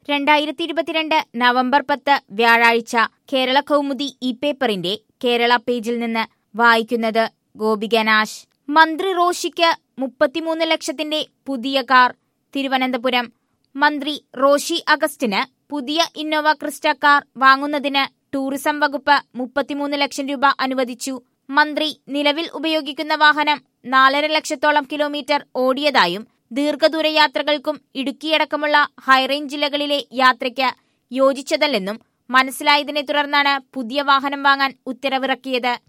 രണ്ടായിരത്തി ഇരുപത്തിരണ്ട് നവംബർ പത്ത് വ്യാഴാഴ്ച കേരള കൗമുദി ഇ പേപ്പറിന്റെ കേരള പേജിൽ നിന്ന് വായിക്കുന്നത് ഗോപികനാശ് മന്ത്രി റോഷിക്ക് മുപ്പത്തിമൂന്ന് ലക്ഷത്തിന്റെ പുതിയ കാർ തിരുവനന്തപുരം മന്ത്രി റോഷി അഗസ്റ്റിന് പുതിയ ഇന്നോവ ക്രിസ്റ്റ കാർ വാങ്ങുന്നതിന് ടൂറിസം വകുപ്പ് മുപ്പത്തിമൂന്ന് ലക്ഷം രൂപ അനുവദിച്ചു മന്ത്രി നിലവിൽ ഉപയോഗിക്കുന്ന വാഹനം നാലര ലക്ഷത്തോളം കിലോമീറ്റർ ഓടിയതായും ദീർഘദൂര യാത്രകൾക്കും ഇടുക്കിയടക്കമുള്ള ഹൈറേഞ്ച് ജില്ലകളിലെ യാത്രയ്ക്ക് യോജിച്ചതല്ലെന്നും മനസ്സിലായതിനെ തുടർന്നാണ് പുതിയ വാഹനം വാങ്ങാൻ ഉത്തരവിറക്കിയത്